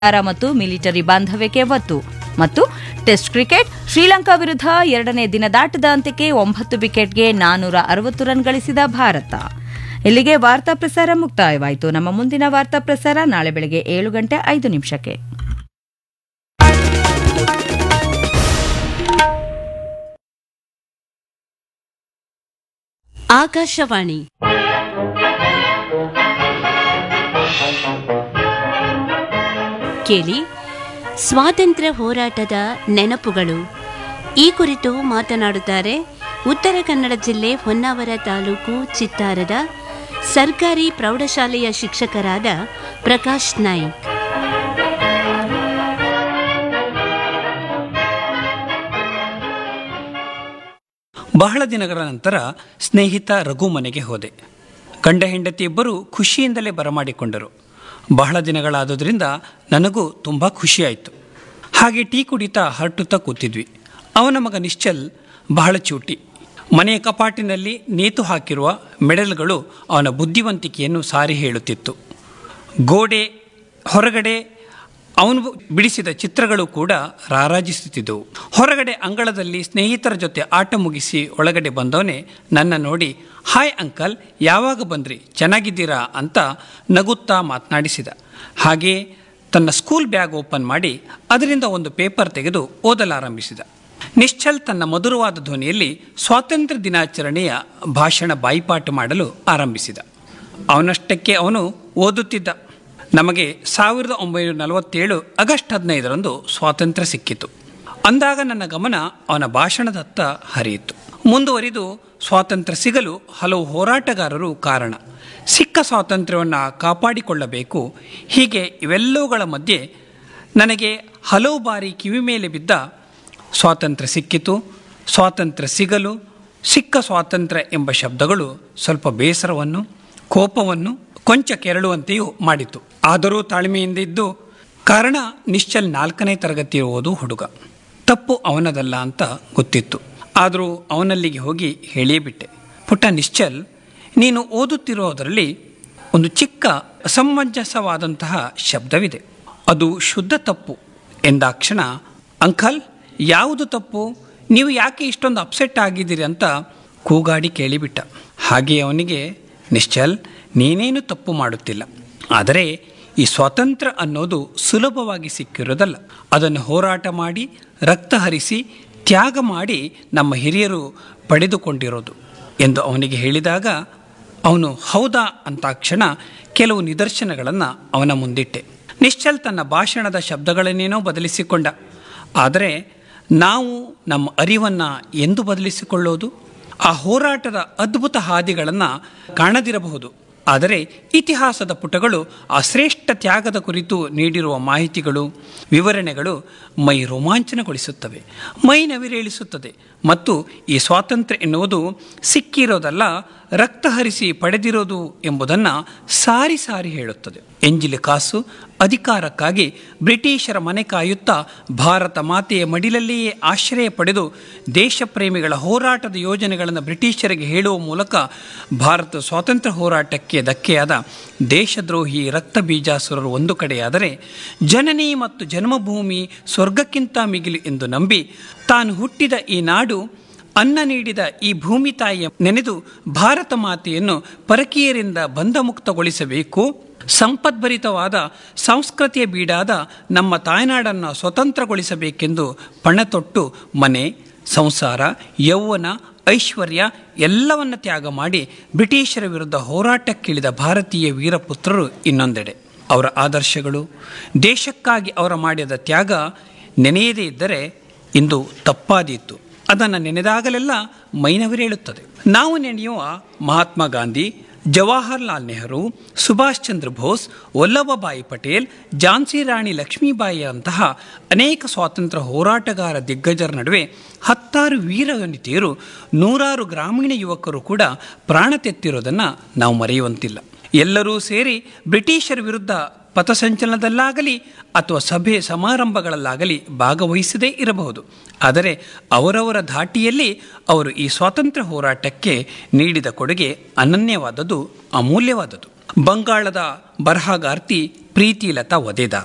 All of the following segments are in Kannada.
ಸಹಕಾರ ಮತ್ತು ಮಿಲಿಟರಿ ಬಾಂಧವ್ಯಕ್ಕೆ ಒತ್ತು ಮತ್ತು ಟೆಸ್ಟ್ ಕ್ರಿಕೆಟ್ ಶ್ರೀಲಂಕಾ ವಿರುದ್ಧ ಎರಡನೇ ದಿನದಾಟದ ಅಂತ್ಯಕ್ಕೆ ಒಂಬತ್ತು ವಿಕೆಟ್ಗೆ ನಾನೂರ ಅರವತ್ತು ರನ್ ಗಳಿಸಿದ ಭಾರತ ಇಲ್ಲಿಗೆ ವಾರ್ತಾ ಪ್ರಸಾರ ಮುಕ್ತಾಯವಾಯಿತು ನಮ್ಮ ಮುಂದಿನ ವಾರ್ತಾ ಪ್ರಸಾರ ನಾಳೆ ಬೆಳಗ್ಗೆ ಏಳು ಗಂಟೆ ಐದು ನಿಮಿಷಕ್ಕೆ ಆಕಾಶವಾಣಿ ಕೇಳಿ ಸ್ವಾತಂತ್ರ್ಯ ಹೋರಾಟದ ನೆನಪುಗಳು ಈ ಕುರಿತು ಮಾತನಾಡುತ್ತಾರೆ ಉತ್ತರ ಕನ್ನಡ ಜಿಲ್ಲೆ ಹೊನ್ನಾವರ ತಾಲೂಕು ಚಿತ್ತಾರದ ಸರ್ಕಾರಿ ಪ್ರೌಢಶಾಲೆಯ ಶಿಕ್ಷಕರಾದ ಪ್ರಕಾಶ್ ನಾಯ್ಕ್ ಬಹಳ ದಿನಗಳ ನಂತರ ಸ್ನೇಹಿತ ರಘು ಮನೆಗೆ ಹೋದೆ ಗಂಡ ಹೆಂಡತಿ ಇಬ್ಬರು ಖುಷಿಯಿಂದಲೇ ಬರಮಾಡಿಕೊಂಡರು ಬಹಳ ದಿನಗಳಾದುದರಿಂದ ನನಗೂ ತುಂಬ ಖುಷಿಯಾಯಿತು ಹಾಗೆ ಟೀ ಕುಡಿತಾ ಹರಟುತ್ತಾ ಕೂತಿದ್ವಿ ಅವನ ಮಗ ನಿಶ್ಚಲ್ ಬಹಳ ಚೂಟಿ ಮನೆಯ ಕಪಾಟಿನಲ್ಲಿ ನೇತು ಹಾಕಿರುವ ಮೆಡಲ್ಗಳು ಅವನ ಬುದ್ಧಿವಂತಿಕೆಯನ್ನು ಸಾರಿ ಹೇಳುತ್ತಿತ್ತು ಗೋಡೆ ಹೊರಗಡೆ ಅವನು ಬಿಡಿಸಿದ ಚಿತ್ರಗಳು ಕೂಡ ರಾರಾಜಿಸುತ್ತಿದ್ದವು ಹೊರಗಡೆ ಅಂಗಳದಲ್ಲಿ ಸ್ನೇಹಿತರ ಜೊತೆ ಆಟ ಮುಗಿಸಿ ಒಳಗಡೆ ಬಂದವನೇ ನನ್ನ ನೋಡಿ ಹಾಯ್ ಅಂಕಲ್ ಯಾವಾಗ ಬಂದ್ರಿ ಚೆನ್ನಾಗಿದ್ದೀರಾ ಅಂತ ನಗುತ್ತಾ ಮಾತನಾಡಿಸಿದ ಹಾಗೆ ತನ್ನ ಸ್ಕೂಲ್ ಬ್ಯಾಗ್ ಓಪನ್ ಮಾಡಿ ಅದರಿಂದ ಒಂದು ಪೇಪರ್ ತೆಗೆದು ಓದಲಾರಂಭಿಸಿದ ನಿಶ್ಚಲ್ ತನ್ನ ಮಧುರವಾದ ಧ್ವನಿಯಲ್ಲಿ ಸ್ವಾತಂತ್ರ್ಯ ದಿನಾಚರಣೆಯ ಭಾಷಣ ಬಾಯಿಪಾಠ ಮಾಡಲು ಆರಂಭಿಸಿದ ಅವನಷ್ಟಕ್ಕೆ ಅವನು ಓದುತ್ತಿದ್ದ ನಮಗೆ ಸಾವಿರದ ಒಂಬೈನೂರ ನಲವತ್ತೇಳು ಆಗಸ್ಟ್ ಹದಿನೈದರಂದು ಸ್ವಾತಂತ್ರ್ಯ ಸಿಕ್ಕಿತು ಅಂದಾಗ ನನ್ನ ಗಮನ ಅವನ ಭಾಷಣದತ್ತ ಹರಿಯಿತು ಮುಂದುವರಿದು ಸ್ವಾತಂತ್ರ್ಯ ಸಿಗಲು ಹಲವು ಹೋರಾಟಗಾರರು ಕಾರಣ ಸಿಕ್ಕ ಸ್ವಾತಂತ್ರ್ಯವನ್ನು ಕಾಪಾಡಿಕೊಳ್ಳಬೇಕು ಹೀಗೆ ಇವೆಲ್ಲವುಗಳ ಮಧ್ಯೆ ನನಗೆ ಹಲವು ಬಾರಿ ಕಿವಿ ಮೇಲೆ ಬಿದ್ದ ಸ್ವಾತಂತ್ರ್ಯ ಸಿಕ್ಕಿತು ಸ್ವಾತಂತ್ರ್ಯ ಸಿಗಲು ಸಿಕ್ಕ ಸ್ವಾತಂತ್ರ್ಯ ಎಂಬ ಶಬ್ದಗಳು ಸ್ವಲ್ಪ ಬೇಸರವನ್ನು ಕೋಪವನ್ನು ಕೊಂಚ ಕೆರಳುವಂತೆಯೂ ಮಾಡಿತು ಆದರೂ ತಾಳ್ಮೆಯಿಂದ ಇದ್ದು ಕಾರಣ ನಿಶ್ಚಲ್ ನಾಲ್ಕನೇ ತರಗತಿ ಓದು ಹುಡುಗ ತಪ್ಪು ಅವನದಲ್ಲ ಅಂತ ಗೊತ್ತಿತ್ತು ಆದರೂ ಅವನಲ್ಲಿಗೆ ಹೋಗಿ ಹೇಳಿಯೇ ಬಿಟ್ಟೆ ಪುಟ್ಟ ನಿಶ್ಚಲ್ ನೀನು ಓದುತ್ತಿರೋದರಲ್ಲಿ ಒಂದು ಚಿಕ್ಕ ಅಸಮಂಜಸವಾದಂತಹ ಶಬ್ದವಿದೆ ಅದು ಶುದ್ಧ ತಪ್ಪು ಎಂದಾಕ್ಷಣ ಅಂಕಲ್ ಯಾವುದು ತಪ್ಪು ನೀವು ಯಾಕೆ ಇಷ್ಟೊಂದು ಅಪ್ಸೆಟ್ ಆಗಿದ್ದೀರಿ ಅಂತ ಕೂಗಾಡಿ ಕೇಳಿಬಿಟ್ಟ ಹಾಗೆ ಅವನಿಗೆ ನಿಶ್ಚಲ್ ನೀನೇನು ತಪ್ಪು ಮಾಡುತ್ತಿಲ್ಲ ಆದರೆ ಈ ಸ್ವಾತಂತ್ರ್ಯ ಅನ್ನೋದು ಸುಲಭವಾಗಿ ಸಿಕ್ಕಿರೋದಲ್ಲ ಅದನ್ನು ಹೋರಾಟ ಮಾಡಿ ರಕ್ತ ಹರಿಸಿ ತ್ಯಾಗ ಮಾಡಿ ನಮ್ಮ ಹಿರಿಯರು ಪಡೆದುಕೊಂಡಿರೋದು ಎಂದು ಅವನಿಗೆ ಹೇಳಿದಾಗ ಅವನು ಹೌದಾ ಅಂತಾಕ್ಷಣ ಕೆಲವು ನಿದರ್ಶನಗಳನ್ನು ಅವನ ಮುಂದಿಟ್ಟೆ ನಿಶ್ಚಲ್ ತನ್ನ ಭಾಷಣದ ಶಬ್ದಗಳನ್ನೇನೋ ಬದಲಿಸಿಕೊಂಡ ಆದರೆ ನಾವು ನಮ್ಮ ಅರಿವನ್ನು ಎಂದು ಬದಲಿಸಿಕೊಳ್ಳೋದು ಆ ಹೋರಾಟದ ಅದ್ಭುತ ಹಾದಿಗಳನ್ನು ಕಾಣದಿರಬಹುದು ಆದರೆ ಇತಿಹಾಸದ ಪುಟಗಳು ಆ ಶ್ರೇಷ್ಠ ತ್ಯಾಗದ ಕುರಿತು ನೀಡಿರುವ ಮಾಹಿತಿಗಳು ವಿವರಣೆಗಳು ಮೈ ರೋಮಾಂಚನಗೊಳಿಸುತ್ತವೆ ಮೈ ನವಿರೇಳಿಸುತ್ತದೆ ಮತ್ತು ಈ ಸ್ವಾತಂತ್ರ್ಯ ಎನ್ನುವುದು ಸಿಕ್ಕಿರೋದಲ್ಲ ರಕ್ತ ಹರಿಸಿ ಪಡೆದಿರೋದು ಎಂಬುದನ್ನು ಸಾರಿ ಸಾರಿ ಹೇಳುತ್ತದೆ ಎಂಜಿಲು ಕಾಸು ಅಧಿಕಾರಕ್ಕಾಗಿ ಬ್ರಿಟಿಷರ ಮನೆ ಕಾಯುತ್ತಾ ಭಾರತ ಮಾತೆಯ ಮಡಿಲಲ್ಲಿಯೇ ಆಶ್ರಯ ಪಡೆದು ದೇಶ ಪ್ರೇಮಿಗಳ ಹೋರಾಟದ ಯೋಜನೆಗಳನ್ನು ಬ್ರಿಟಿಷರಿಗೆ ಹೇಳುವ ಮೂಲಕ ಭಾರತ ಸ್ವಾತಂತ್ರ್ಯ ಹೋರಾಟಕ್ಕೆ ಧಕ್ಕೆಯಾದ ದೇಶದ್ರೋಹಿ ರಕ್ತ ಬೀಜಾಸುರರು ಒಂದು ಕಡೆಯಾದರೆ ಜನನಿ ಮತ್ತು ಜನ್ಮಭೂಮಿ ಸ್ವರ್ಗಕ್ಕಿಂತ ಮಿಗಿಲು ಎಂದು ನಂಬಿ ತಾನು ಹುಟ್ಟಿದ ಈ ನಾಡು ಅನ್ನ ನೀಡಿದ ಈ ಭೂಮಿ ತಾಯಿಯ ನೆನೆದು ಭಾರತ ಮಾತೆಯನ್ನು ಪರಕೀಯರಿಂದ ಬಂಧಮುಕ್ತಗೊಳಿಸಬೇಕು ಸಂಪದ್ಭರಿತವಾದ ಸಂಸ್ಕೃತಿಯ ಬೀಡಾದ ನಮ್ಮ ತಾಯ್ನಾಡನ್ನು ಸ್ವತಂತ್ರಗೊಳಿಸಬೇಕೆಂದು ಪಣತೊಟ್ಟು ಮನೆ ಸಂಸಾರ ಯೌವನ ಐಶ್ವರ್ಯ ಎಲ್ಲವನ್ನ ತ್ಯಾಗ ಮಾಡಿ ಬ್ರಿಟಿಷರ ವಿರುದ್ಧ ಹೋರಾಟಕ್ಕಿಳಿದ ಭಾರತೀಯ ವೀರಪುತ್ರರು ಇನ್ನೊಂದೆಡೆ ಅವರ ಆದರ್ಶಗಳು ದೇಶಕ್ಕಾಗಿ ಅವರ ಮಾಡಿದ ತ್ಯಾಗ ನೆನೆಯದೇ ಇದ್ದರೆ ಇಂದು ತಪ್ಪಾದೀತು ಅದನ್ನು ನೆನೆದಾಗಲೆಲ್ಲ ಮೈನವಿರೇಳುತ್ತದೆ ನಾವು ನೆನೆಯುವ ಮಹಾತ್ಮ ಗಾಂಧಿ ಜವಾಹರ್ಲಾಲ್ ನೆಹರು ಸುಭಾಷ್ ಚಂದ್ರ ಬೋಸ್ ವಲ್ಲಭಭಾಯಿ ಪಟೇಲ್ ಝಾನ್ಸಿ ರಾಣಿ ಲಕ್ಷ್ಮೀಬಾಯಿಯಂತಹ ಅನೇಕ ಸ್ವಾತಂತ್ರ್ಯ ಹೋರಾಟಗಾರ ದಿಗ್ಗಜರ ನಡುವೆ ಹತ್ತಾರು ವೀರ ವನಿತೆಯರು ನೂರಾರು ಗ್ರಾಮೀಣ ಯುವಕರು ಕೂಡ ಪ್ರಾಣ ತೆತ್ತಿರೋದನ್ನು ನಾವು ಮರೆಯುವಂತಿಲ್ಲ ಎಲ್ಲರೂ ಸೇರಿ ಬ್ರಿಟಿಷರ ವಿರುದ್ಧ ಪಥಸಂಚಲನದಲ್ಲಾಗಲಿ ಅಥವಾ ಸಭೆ ಸಮಾರಂಭಗಳಲ್ಲಾಗಲಿ ಭಾಗವಹಿಸದೇ ಇರಬಹುದು ಆದರೆ ಅವರವರ ಧಾಟಿಯಲ್ಲಿ ಅವರು ಈ ಸ್ವಾತಂತ್ರ್ಯ ಹೋರಾಟಕ್ಕೆ ನೀಡಿದ ಕೊಡುಗೆ ಅನನ್ಯವಾದದ್ದು ಅಮೂಲ್ಯವಾದದ್ದು ಬಂಗಾಳದ ಬರಹಗಾರ್ತಿ ಪ್ರೀತಿಲತಾ ವದೇದಾರ್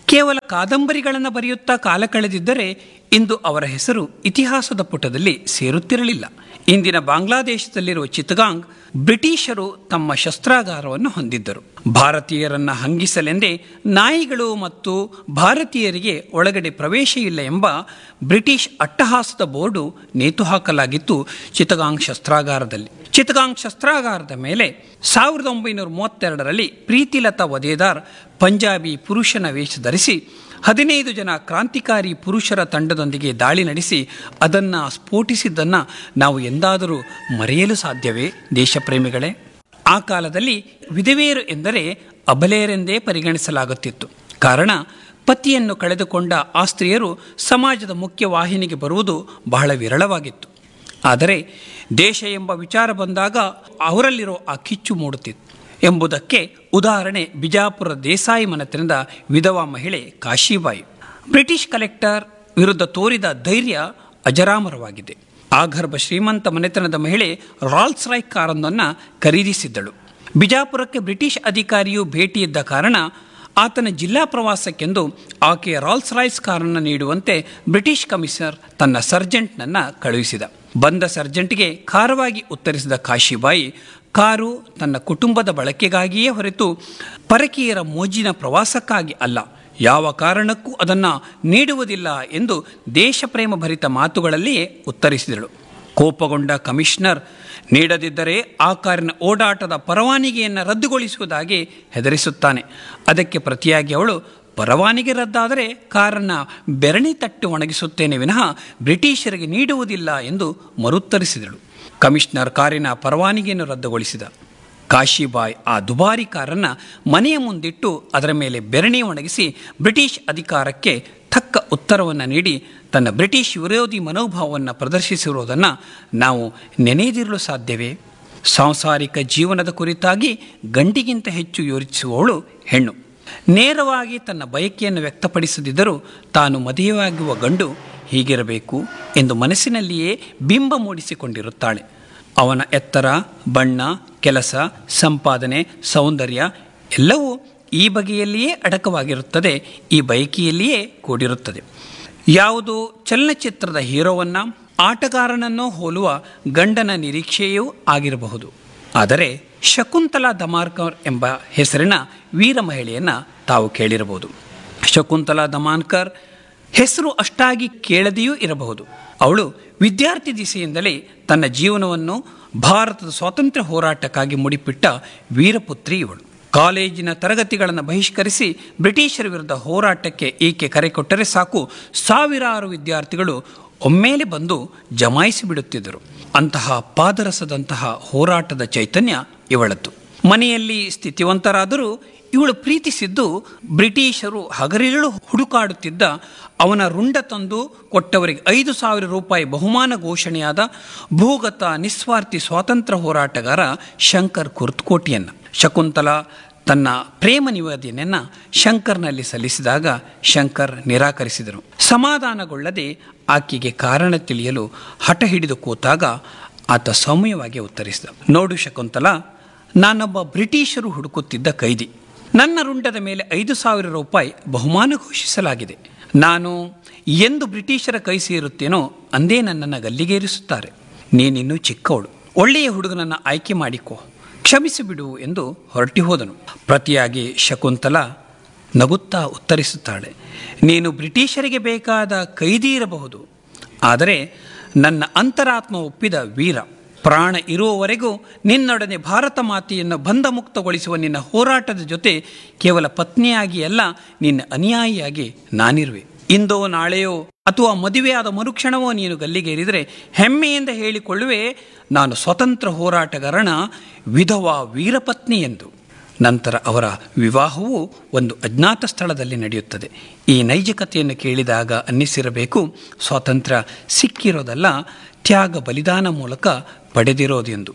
ಕೇವಲ ಕಾದಂಬರಿಗಳನ್ನು ಬರೆಯುತ್ತಾ ಕಾಲ ಕಳೆದಿದ್ದರೆ ಇಂದು ಅವರ ಹೆಸರು ಇತಿಹಾಸದ ಪುಟದಲ್ಲಿ ಸೇರುತ್ತಿರಲಿಲ್ಲ ಇಂದಿನ ಬಾಂಗ್ಲಾದೇಶದಲ್ಲಿರುವ ಚಿತ್ತಗಾಂಗ್ ಬ್ರಿಟಿಷರು ತಮ್ಮ ಶಸ್ತ್ರಾಗಾರವನ್ನು ಹೊಂದಿದ್ದರು ಭಾರತೀಯರನ್ನ ಹಂಗಿಸಲೆಂದೇ ನಾಯಿಗಳು ಮತ್ತು ಭಾರತೀಯರಿಗೆ ಒಳಗಡೆ ಪ್ರವೇಶ ಇಲ್ಲ ಎಂಬ ಬ್ರಿಟಿಷ್ ಅಟ್ಟಹಾಸದ ಬೋರ್ಡು ನೇತು ಹಾಕಲಾಗಿತ್ತು ಚಿತ್ತಗಾಂಗ್ ಶಸ್ತ್ರಾಗಾರದಲ್ಲಿ ಚಿತ್ತಗಾಂಗ್ ಶಸ್ತ್ರಾಗಾರದ ಮೇಲೆ ಸಾವಿರದ ಒಂಬೈನೂರ ಮೂವತ್ತೆರಡರಲ್ಲಿ ಪ್ರೀತಿಲತಾ ವದೇದಾರ್ ಪಂಜಾಬಿ ಪುರುಷನ ವೇಷ ಧರಿಸಿ ಹದಿನೈದು ಜನ ಕ್ರಾಂತಿಕಾರಿ ಪುರುಷರ ತಂಡದೊಂದಿಗೆ ದಾಳಿ ನಡೆಸಿ ಅದನ್ನು ಸ್ಫೋಟಿಸಿದ್ದನ್ನು ನಾವು ಎಂದಾದರೂ ಮರೆಯಲು ಸಾಧ್ಯವೇ ದೇಶಪ್ರೇಮಿಗಳೇ ಆ ಕಾಲದಲ್ಲಿ ವಿಧವೆಯರು ಎಂದರೆ ಅಬಲೆಯರೆಂದೇ ಪರಿಗಣಿಸಲಾಗುತ್ತಿತ್ತು ಕಾರಣ ಪತಿಯನ್ನು ಕಳೆದುಕೊಂಡ ಆ ಸ್ತ್ರೀಯರು ಸಮಾಜದ ಮುಖ್ಯ ವಾಹಿನಿಗೆ ಬರುವುದು ಬಹಳ ವಿರಳವಾಗಿತ್ತು ಆದರೆ ದೇಶ ಎಂಬ ವಿಚಾರ ಬಂದಾಗ ಅವರಲ್ಲಿರೋ ಆ ಕಿಚ್ಚು ಮೂಡುತ್ತಿತ್ತು ಎಂಬುದಕ್ಕೆ ಉದಾಹರಣೆ ಬಿಜಾಪುರ ದೇಸಾಯಿ ಮನೆತನದ ವಿಧವಾ ಮಹಿಳೆ ಕಾಶಿಬಾಯಿ ಬ್ರಿಟಿಷ್ ಕಲೆಕ್ಟರ್ ವಿರುದ್ಧ ತೋರಿದ ಧೈರ್ಯ ಅಜರಾಮರವಾಗಿದೆ ಆಗರ್ಭ ಶ್ರೀಮಂತ ಮನೆತನದ ಮಹಿಳೆ ರಾಲ್ಸ್ ರಾಯ್ ಕಾರೊಂದನ್ನು ಖರೀದಿಸಿದ್ದಳು ಬಿಜಾಪುರಕ್ಕೆ ಬ್ರಿಟಿಷ್ ಅಧಿಕಾರಿಯು ಭೇಟಿಯಿದ್ದ ಕಾರಣ ಆತನ ಜಿಲ್ಲಾ ಪ್ರವಾಸಕ್ಕೆಂದು ಆಕೆಯ ರಾಲ್ಸ್ ರಾಯ್ಸ್ ಕಾರನ್ನು ನೀಡುವಂತೆ ಬ್ರಿಟಿಷ್ ಕಮಿಷನರ್ ತನ್ನ ಸರ್ಜೆಂಟ್ನನ್ನು ಕಳುಹಿಸಿದ ಬಂದ ಸರ್ಜೆಂಟ್ಗೆ ಖಾರವಾಗಿ ಉತ್ತರಿಸಿದ ಕಾಶಿಬಾಯಿ ಕಾರು ತನ್ನ ಕುಟುಂಬದ ಬಳಕೆಗಾಗಿಯೇ ಹೊರತು ಪರಕೀಯರ ಮೋಜಿನ ಪ್ರವಾಸಕ್ಕಾಗಿ ಅಲ್ಲ ಯಾವ ಕಾರಣಕ್ಕೂ ಅದನ್ನು ನೀಡುವುದಿಲ್ಲ ಎಂದು ದೇಶಪ್ರೇಮ ಭರಿತ ಮಾತುಗಳಲ್ಲಿಯೇ ಉತ್ತರಿಸಿದಳು ಕೋಪಗೊಂಡ ಕಮಿಷನರ್ ನೀಡದಿದ್ದರೆ ಆ ಕಾರಿನ ಓಡಾಟದ ಪರವಾನಗಿಯನ್ನು ರದ್ದುಗೊಳಿಸುವುದಾಗಿ ಹೆದರಿಸುತ್ತಾನೆ ಅದಕ್ಕೆ ಪ್ರತಿಯಾಗಿ ಅವಳು ಪರವಾನಗಿ ರದ್ದಾದರೆ ಕಾರನ್ನು ಬೆರಣಿ ತಟ್ಟು ಒಣಗಿಸುತ್ತೇನೆ ವಿನಃ ಬ್ರಿಟಿಷರಿಗೆ ನೀಡುವುದಿಲ್ಲ ಎಂದು ಮರುತ್ತರಿಸಿದಳು ಕಮಿಷನರ್ ಕಾರಿನ ಪರವಾನಗಿಯನ್ನು ರದ್ದುಗೊಳಿಸಿದ ಕಾಶಿಬಾಯ್ ಆ ದುಬಾರಿ ಕಾರನ್ನು ಮನೆಯ ಮುಂದಿಟ್ಟು ಅದರ ಮೇಲೆ ಬೆರಣಿ ಒಣಗಿಸಿ ಬ್ರಿಟಿಷ್ ಅಧಿಕಾರಕ್ಕೆ ತಕ್ಕ ಉತ್ತರವನ್ನು ನೀಡಿ ತನ್ನ ಬ್ರಿಟಿಷ್ ವಿರೋಧಿ ಮನೋಭಾವವನ್ನು ಪ್ರದರ್ಶಿಸಿರುವುದನ್ನು ನಾವು ನೆನೆಯದಿರಲು ಸಾಧ್ಯವೇ ಸಾಂಸಾರಿಕ ಜೀವನದ ಕುರಿತಾಗಿ ಗಂಡಿಗಿಂತ ಹೆಚ್ಚು ಯೋಚಿಸುವವಳು ಹೆಣ್ಣು ನೇರವಾಗಿ ತನ್ನ ಬಯಕೆಯನ್ನು ವ್ಯಕ್ತಪಡಿಸದಿದ್ದರೂ ತಾನು ಮದುವೆಯಾಗುವ ಗಂಡು ಹೀಗಿರಬೇಕು ಎಂದು ಮನಸ್ಸಿನಲ್ಲಿಯೇ ಬಿಂಬ ಮೂಡಿಸಿಕೊಂಡಿರುತ್ತಾಳೆ ಅವನ ಎತ್ತರ ಬಣ್ಣ ಕೆಲಸ ಸಂಪಾದನೆ ಸೌಂದರ್ಯ ಎಲ್ಲವೂ ಈ ಬಗೆಯಲ್ಲಿಯೇ ಅಡಕವಾಗಿರುತ್ತದೆ ಈ ಬಯಕೆಯಲ್ಲಿಯೇ ಕೂಡಿರುತ್ತದೆ ಯಾವುದು ಚಲನಚಿತ್ರದ ಹೀರೋವನ್ನ ಆಟಗಾರನನ್ನು ಹೋಲುವ ಗಂಡನ ನಿರೀಕ್ಷೆಯೂ ಆಗಿರಬಹುದು ಆದರೆ ಶಕುಂತಲಾ ದಮಾರ್ಕರ್ ಎಂಬ ಹೆಸರಿನ ವೀರ ಮಹಿಳೆಯನ್ನು ತಾವು ಕೇಳಿರಬಹುದು ಶಕುಂತಲಾ ದಮಾನ್ಕರ್ ಹೆಸರು ಅಷ್ಟಾಗಿ ಕೇಳದೆಯೂ ಇರಬಹುದು ಅವಳು ವಿದ್ಯಾರ್ಥಿ ದಿಸೆಯಿಂದಲೇ ತನ್ನ ಜೀವನವನ್ನು ಭಾರತದ ಸ್ವಾತಂತ್ರ್ಯ ಹೋರಾಟಕ್ಕಾಗಿ ಮುಡಿಪಿಟ್ಟ ವೀರಪುತ್ರಿ ಇವಳು ಕಾಲೇಜಿನ ತರಗತಿಗಳನ್ನು ಬಹಿಷ್ಕರಿಸಿ ಬ್ರಿಟಿಷರ ವಿರುದ್ಧ ಹೋರಾಟಕ್ಕೆ ಈಕೆ ಕರೆ ಕೊಟ್ಟರೆ ಸಾಕು ಸಾವಿರಾರು ವಿದ್ಯಾರ್ಥಿಗಳು ಒಮ್ಮೆಲೆ ಬಂದು ಜಮಾಯಿಸಿ ಬಿಡುತ್ತಿದ್ದರು ಅಂತಹ ಪಾದರಸದಂತಹ ಹೋರಾಟದ ಚೈತನ್ಯ ಇವಳದ್ದು ಮನೆಯಲ್ಲಿ ಸ್ಥಿತಿವಂತರಾದರೂ ಇವಳು ಪ್ರೀತಿಸಿದ್ದು ಬ್ರಿಟಿಷರು ಹಗರಿರಳು ಹುಡುಕಾಡುತ್ತಿದ್ದ ಅವನ ರುಂಡ ತಂದು ಕೊಟ್ಟವರಿಗೆ ಐದು ಸಾವಿರ ರೂಪಾಯಿ ಬಹುಮಾನ ಘೋಷಣೆಯಾದ ಭೂಗತ ನಿಸ್ವಾರ್ಥಿ ಸ್ವಾತಂತ್ರ್ಯ ಹೋರಾಟಗಾರ ಶಂಕರ್ ಕುರ್ತಕೋಟಿಯನ್ನು ಶಕುಂತಲಾ ತನ್ನ ಪ್ರೇಮ ನಿವೇದನೆಯನ್ನು ಶಂಕರ್ನಲ್ಲಿ ಸಲ್ಲಿಸಿದಾಗ ಶಂಕರ್ ನಿರಾಕರಿಸಿದರು ಸಮಾಧಾನಗೊಳ್ಳದೆ ಆಕೆಗೆ ಕಾರಣ ತಿಳಿಯಲು ಹಠ ಹಿಡಿದು ಕೂತಾಗ ಆತ ಸೌಮ್ಯವಾಗಿ ಉತ್ತರಿಸಿದ ನೋಡು ಶಕುಂತಲಾ ನಾನೊಬ್ಬ ಬ್ರಿಟಿಷರು ಹುಡುಕುತ್ತಿದ್ದ ಕೈದಿ ನನ್ನ ರುಂಡದ ಮೇಲೆ ಐದು ಸಾವಿರ ರೂಪಾಯಿ ಬಹುಮಾನ ಘೋಷಿಸಲಾಗಿದೆ ನಾನು ಎಂದು ಬ್ರಿಟಿಷರ ಕೈ ಸೇರುತ್ತೇನೋ ಅಂದೇ ನನ್ನನ್ನು ಗಲ್ಲಿಗೇರಿಸುತ್ತಾರೆ ನೀನಿನ್ನೂ ಚಿಕ್ಕವಳು ಒಳ್ಳೆಯ ಹುಡುಗನನ್ನು ಆಯ್ಕೆ ಮಾಡಿಕೊ ಕ್ಷಮಿಸಿಬಿಡು ಎಂದು ಹೊರಟಿ ಹೋದನು ಪ್ರತಿಯಾಗಿ ಶಕುಂತಲಾ ನಗುತ್ತಾ ಉತ್ತರಿಸುತ್ತಾಳೆ ನೀನು ಬ್ರಿಟಿಷರಿಗೆ ಬೇಕಾದ ಕೈದಿ ಇರಬಹುದು ಆದರೆ ನನ್ನ ಅಂತರಾತ್ಮ ಒಪ್ಪಿದ ವೀರ ಪ್ರಾಣ ಇರುವವರೆಗೂ ನಿನ್ನೊಡನೆ ಭಾರತ ಮಾತೆಯನ್ನು ಬಂಧಮುಕ್ತಗೊಳಿಸುವ ನಿನ್ನ ಹೋರಾಟದ ಜೊತೆ ಕೇವಲ ಪತ್ನಿಯಾಗಿ ಅಲ್ಲ ನಿನ್ನ ಅನುಯಾಯಿಯಾಗಿ ನಾನಿರುವೆ ಇಂದೋ ನಾಳೆಯೋ ಅಥವಾ ಮದುವೆಯಾದ ಮರುಕ್ಷಣವೋ ನೀನು ಗಲ್ಲಿಗೇರಿದರೆ ಹೆಮ್ಮೆಯಿಂದ ಹೇಳಿಕೊಳ್ಳುವೆ ನಾನು ಸ್ವತಂತ್ರ ಹೋರಾಟಗಾರನ ವಿಧವಾ ವೀರಪತ್ನಿ ಎಂದು ನಂತರ ಅವರ ವಿವಾಹವು ಒಂದು ಅಜ್ಞಾತ ಸ್ಥಳದಲ್ಲಿ ನಡೆಯುತ್ತದೆ ಈ ನೈಜಕತೆಯನ್ನು ಕೇಳಿದಾಗ ಅನ್ನಿಸಿರಬೇಕು ಸ್ವಾತಂತ್ರ್ಯ ಸಿಕ್ಕಿರೋದಲ್ಲ ತ್ಯಾಗ ಬಲಿದಾನ ಮೂಲಕ ಪಡೆದಿರೋದೆಂದು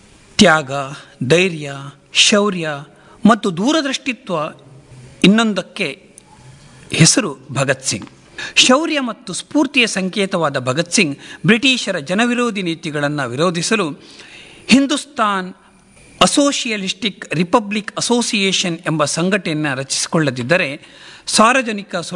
ತ್ಯಾಗ ಧೈರ್ಯ ಶೌರ್ಯ ಮತ್ತು ದೂರದೃಷ್ಟಿತ್ವ ಇನ್ನೊಂದಕ್ಕೆ ಹೆಸರು ಭಗತ್ ಸಿಂಗ್ ಶೌರ್ಯ ಮತ್ತು ಸ್ಫೂರ್ತಿಯ ಸಂಕೇತವಾದ ಭಗತ್ ಸಿಂಗ್ ಬ್ರಿಟಿಷರ ಜನವಿರೋಧಿ ನೀತಿಗಳನ್ನು ವಿರೋಧಿಸಲು ಹಿಂದೂಸ್ತಾನ್ ಅಸೋಸಿಯಲಿಸ್ಟಿಕ್ ರಿಪಬ್ಲಿಕ್ ಅಸೋಸಿಯೇಷನ್ ಎಂಬ ಸಂಘಟನೆಯನ್ನು ರಚಿಸಿಕೊಳ್ಳದಿದ್ದರೆ ಸಾರ್ವಜನಿಕ